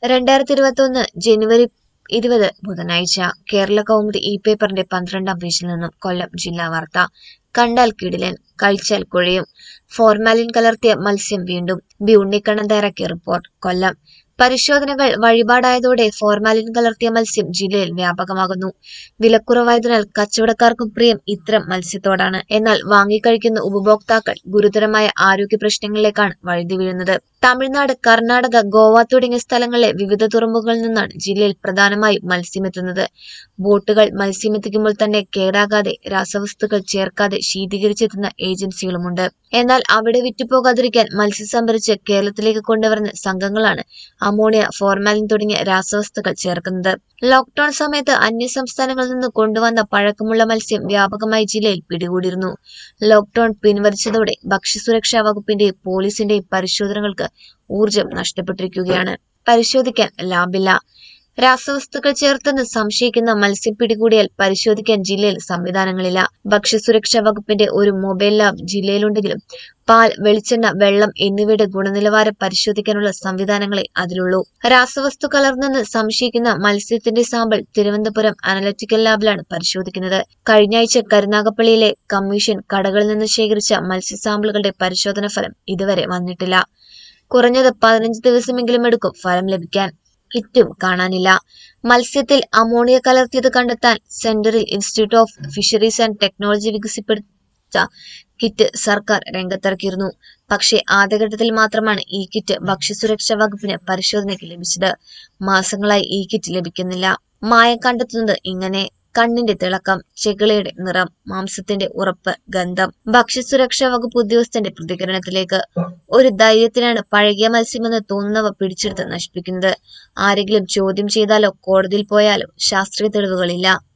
രണ്ടായിരത്തി ഇരുപത്തൊന്ന് ജനുവരി ഇരുപത് ബുധനാഴ്ച കേരള കൗമുദി ഈ പേപ്പറിന്റെ പന്ത്രണ്ടാം പേജിൽ നിന്നും കൊല്ലം ജില്ലാ വാർത്ത കണ്ടാൽ കിടിലൻ കഴിച്ചാൽ കുഴയും ഫോർമാലിൻ കലർത്തിയ മത്സ്യം വീണ്ടും ബി ഉണ്ണിക്കണ്ണൻ തയ്യാറാക്കിയ റിപ്പോർട്ട് കൊല്ലം പരിശോധനകൾ വഴിപാടായതോടെ ഫോർമാലിൻ കലർത്തിയ മത്സ്യം ജില്ലയിൽ വ്യാപകമാകുന്നു വിലക്കുറവായതിനാൽ കച്ചവടക്കാർക്കും പ്രിയം ഇത്തരം മത്സ്യത്തോടാണ് എന്നാൽ വാങ്ങിക്കഴിക്കുന്ന ഉപഭോക്താക്കൾ ഗുരുതരമായ ആരോഗ്യ പ്രശ്നങ്ങളിലേക്കാണ് വഴുതി വീഴുന്നത് തമിഴ്നാട് കർണാടക ഗോവ തുടങ്ങിയ സ്ഥലങ്ങളിലെ വിവിധ തുറമുഖങ്ങളിൽ നിന്നാണ് ജില്ലയിൽ പ്രധാനമായും മത്സ്യമെത്തുന്നത് ബോട്ടുകൾ മത്സ്യമെത്തിക്കുമ്പോൾ തന്നെ കേടാകാതെ രാസവസ്തുക്കൾ ചേർക്കാതെ ശീതീകരിച്ചെത്തുന്ന ഏജൻസികളുമുണ്ട് എന്നാൽ അവിടെ വിറ്റുപോകാതിരിക്കാൻ മത്സ്യം സംഭരിച്ച് കേരളത്തിലേക്ക് കൊണ്ടുവരുന്ന സംഘങ്ങളാണ് അമോണിയ ഫോർമാലിൻ തുടങ്ങിയ രാസവസ്തുക്കൾ ചേർക്കുന്നത് ലോക്ഡൌൺ സമയത്ത് അന്യ സംസ്ഥാനങ്ങളിൽ നിന്ന് കൊണ്ടുവന്ന പഴക്കമുള്ള മത്സ്യം വ്യാപകമായി ജില്ലയിൽ പിടികൂടിയിരുന്നു ലോക്ഡൌൺ പിൻവലിച്ചതോടെ ഭക്ഷ്യസുരക്ഷാ വകുപ്പിന്റെയും പോലീസിന്റെയും പരിശോധനകൾക്ക് ഊർജം നഷ്ടപ്പെട്ടിരിക്കുകയാണ് പരിശോധിക്കാൻ ലാബില്ല രാസവസ്തുക്കൾ ചേർത്തെന്ന് സംശയിക്കുന്ന മത്സ്യം പിടികൂടിയാൽ പരിശോധിക്കാൻ ജില്ലയിൽ സംവിധാനങ്ങളില്ല ഭക്ഷ്യസുരക്ഷാ വകുപ്പിന്റെ ഒരു മൊബൈൽ ലാബ് ജില്ലയിലുണ്ടെങ്കിലും പാൽ വെളിച്ചെണ്ണ വെള്ളം എന്നിവയുടെ ഗുണനിലവാരം പരിശോധിക്കാനുള്ള സംവിധാനങ്ങളെ അതിലുള്ളൂ രാസവസ്തു കലർന്നെന്ന് സംശയിക്കുന്ന മത്സ്യത്തിന്റെ സാമ്പിൾ തിരുവനന്തപുരം അനലറ്റിക്കൽ ലാബിലാണ് പരിശോധിക്കുന്നത് കഴിഞ്ഞയാഴ്ച കരുനാഗപ്പള്ളിയിലെ കമ്മീഷൻ കടകളിൽ നിന്ന് ശേഖരിച്ച മത്സ്യ സാമ്പിളുകളുടെ പരിശോധന ഫലം ഇതുവരെ വന്നിട്ടില്ല കുറഞ്ഞത് പതിനഞ്ച് ദിവസമെങ്കിലും എടുക്കും ഫലം ലഭിക്കാൻ കിറ്റും കാണാനില്ല മത്സ്യത്തിൽ അമോണിയ കലർത്തിയത് കണ്ടെത്താൻ സെന്ററിൽ institute of fisheries and technology വികസിപ്പിച്ച കിറ്റ് സർക്കാർ രംഗത്തിറക്കിയിരുന്നു പക്ഷേ ആദ്യഘട്ടത്തിൽ മാത്രമാണ് ഈ കിറ്റ് ഭക്ഷ്യസുരക്ഷാ വകുപ്പിന് പരിശോധനയ്ക്ക് ലഭിച്ചത് മാസങ്ങളായി ഈ കിറ്റ് ലഭിക്കുന്നില്ല മായം കണ്ടെത്തുന്നത് ഇങ്ങനെ കണ്ണിന്റെ തിളക്കം ചെകിളയുടെ നിറം മാംസത്തിന്റെ ഉറപ്പ് ഗന്ധം ഭക്ഷ്യസുരക്ഷാ വകുപ്പ് ഉദ്യോഗസ്ഥന്റെ പ്രതികരണത്തിലേക്ക് ഒരു ധൈര്യത്തിനാണ് പഴകിയ മത്സ്യമെന്ന് തോന്നുന്നവ പിടിച്ചെടുത്ത് നശിപ്പിക്കുന്നത് ആരെങ്കിലും ചോദ്യം ചെയ്താലോ കോടതിയിൽ പോയാലോ ശാസ്ത്രീയ തെളിവുകളില്ല